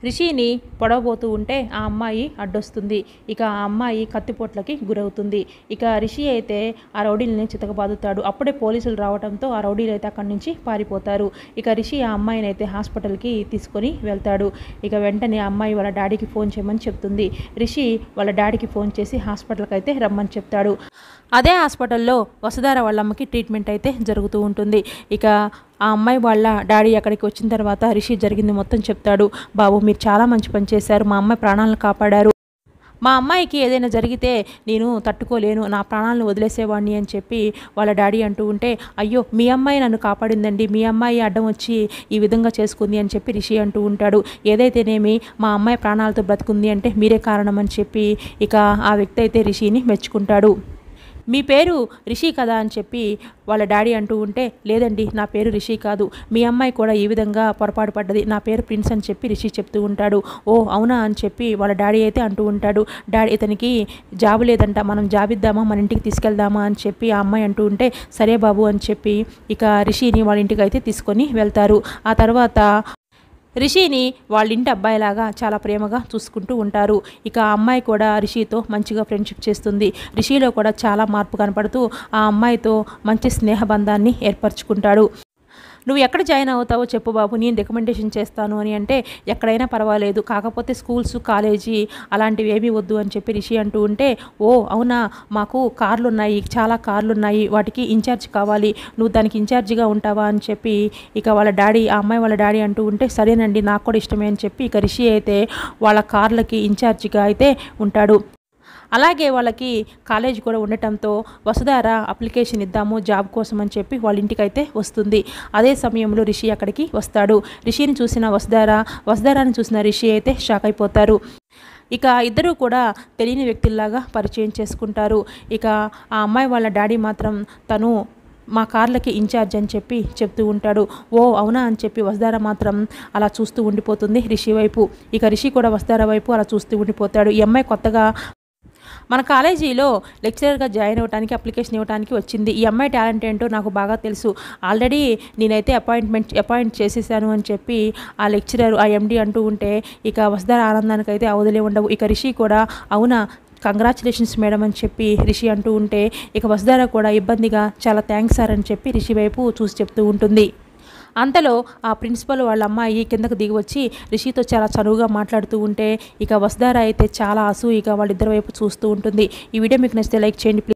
రిషిని పొడవబోతూ ఉంటే ఆ అమ్మాయి అడ్డొస్తుంది ఇక ఆ అమ్మాయి కత్తిపోట్లకి గురవుతుంది ఇక రిషి అయితే ఆ రౌడీలని చితకబాదుతాడు అప్పుడే పోలీసులు రావడంతో ఆ రౌడీలు అయితే అక్కడి నుంచి పారిపోతారు ఇక రిషి ఆ అమ్మాయిని అయితే హాస్పిటల్కి తీసుకొని వెళ్తాడు ఇక వెంటనే ఆ అమ్మాయి వాళ్ళ డాడీకి ఫోన్ చేయమని చెప్తుంది రిషి వాళ్ళ డాడీకి ఫోన్ చేసి హాస్పిటల్కి అయితే రమ్మని చెప్తాడు అదే హాస్పిటల్లో వసుధార వాళ్ళ అమ్మకి ట్రీట్మెంట్ అయితే జరుగుతూ ఉంటుంది ఇక ఆ అమ్మాయి వాళ్ళ డాడీ అక్కడికి వచ్చిన తర్వాత రిషి జరిగింది మొత్తం చెప్తాడు బాబు మీరు చాలా మంచి పని చేశారు మా అమ్మాయి ప్రాణాలను కాపాడారు మా అమ్మాయికి ఏదైనా జరిగితే నేను తట్టుకోలేను నా ప్రాణాలను వదిలేసేవాడిని అని చెప్పి వాళ్ళ డాడీ అంటూ ఉంటే అయ్యో మీ అమ్మాయి నన్ను కాపాడిందండి మీ అమ్మాయి అడ్డం వచ్చి ఈ విధంగా చేసుకుంది అని చెప్పి రిషి అంటూ ఉంటాడు ఏదైతేనేమి మా అమ్మాయి ప్రాణాలతో బ్రతుకుంది అంటే మీరే కారణం అని చెప్పి ఇక ఆ వ్యక్తి అయితే రిషిని మెచ్చుకుంటాడు మీ పేరు రిషి కదా అని చెప్పి వాళ్ళ డాడీ అంటూ ఉంటే లేదండి నా పేరు రిషి కాదు మీ అమ్మాయి కూడా ఈ విధంగా పొరపాటు పడ్డది నా పేరు ప్రిన్స్ అని చెప్పి రిషి చెప్తూ ఉంటాడు ఓ అవునా అని చెప్పి వాళ్ళ డాడీ అయితే అంటూ ఉంటాడు డాడీ ఇతనికి జాబ్ లేదంట మనం జాబ్ ఇద్దామా మన ఇంటికి తీసుకెళ్దామా అని చెప్పి ఆ అమ్మాయి అంటూ ఉంటే సరే బాబు అని చెప్పి ఇక రిషిని వాళ్ళ ఇంటికి అయితే తీసుకొని వెళ్తారు ఆ తర్వాత రిషిని వాళ్ళ ఇంటి అబ్బాయిలాగా చాలా ప్రేమగా చూసుకుంటూ ఉంటారు ఇక ఆ అమ్మాయి కూడా రిషితో మంచిగా ఫ్రెండ్షిప్ చేస్తుంది రిషిలో కూడా చాలా మార్పు కనపడుతూ ఆ అమ్మాయితో మంచి స్నేహబంధాన్ని ఏర్పరచుకుంటాడు నువ్వు ఎక్కడ జాయిన్ అవుతావో చెప్పు బాబు నేను రికమెండేషన్ చేస్తాను అని అంటే ఎక్కడైనా పర్వాలేదు కాకపోతే స్కూల్స్ కాలేజీ అలాంటివి ఏమీ వద్దు అని చెప్పి రిషి అంటూ ఉంటే ఓ అవునా మాకు కార్లు ఉన్నాయి చాలా కార్లు ఉన్నాయి వాటికి ఇన్ఛార్జ్ కావాలి నువ్వు దానికి ఇన్ఛార్జిగా ఉంటావా అని చెప్పి ఇక వాళ్ళ డాడీ ఆ అమ్మాయి వాళ్ళ డాడీ అంటూ ఉంటే సరేనండి నాకు కూడా ఇష్టమే అని చెప్పి ఇక రిషి అయితే వాళ్ళ కార్లకి ఇన్ఛార్జిగా అయితే ఉంటాడు అలాగే వాళ్ళకి కాలేజ్ కూడా ఉండటంతో వసుధార అప్లికేషన్ ఇద్దాము జాబ్ కోసం అని చెప్పి వాళ్ళ ఇంటికి అయితే వస్తుంది అదే సమయంలో రిషి అక్కడికి వస్తాడు రిషిని చూసిన వసుధార వసుధారాని చూసిన రిషి అయితే షాక్ అయిపోతారు ఇక ఇద్దరూ కూడా తెలియని వ్యక్తుల్లాగా పరిచయం చేసుకుంటారు ఇక ఆ అమ్మాయి వాళ్ళ డాడీ మాత్రం తను మా కార్లకి ఇన్ఛార్జ్ అని చెప్పి చెప్తూ ఉంటాడు ఓ అవునా అని చెప్పి వసుధార మాత్రం అలా చూస్తూ ఉండిపోతుంది రిషి వైపు ఇక రిషి కూడా వసుధార వైపు అలా చూస్తూ ఉండిపోతాడు ఈ అమ్మాయి కొత్తగా మన కాలేజీలో లెక్చరర్గా జాయిన్ అవ్వడానికి అప్లికేషన్ ఇవ్వడానికి వచ్చింది ఈ అమ్మాయి టాలెంట్ ఏంటో నాకు బాగా తెలుసు ఆల్రెడీ నేనైతే అపాయింట్మెంట్ అపాయింట్ చేసేసాను అని చెప్పి ఆ లెక్చరర్ ఆ ఎండి అంటూ ఉంటే ఇక వసుధార ఆనందానికి అయితే అవధులే ఉండవు ఇక రిషి కూడా అవునా కంగ్రాచులేషన్స్ మేడం అని చెప్పి రిషి అంటూ ఉంటే ఇక వసుధార కూడా ఇబ్బందిగా చాలా థ్యాంక్స్ సార్ అని చెప్పి రిషి వైపు చూసి చెప్తూ ఉంటుంది అంతలో ఆ ప్రిన్సిపల్ వాళ్ళ అమ్మాయి కిందకు దిగి వచ్చి రిషితో చాలా చనువుగా మాట్లాడుతూ ఉంటే ఇక వసుధార అయితే చాలా అసూయిగా వాళ్ళిద్దరి వైపు చూస్తూ ఉంటుంది ఈ వీడియో మీకు నచ్చితే లైక్ చేయండి ప్లీజ్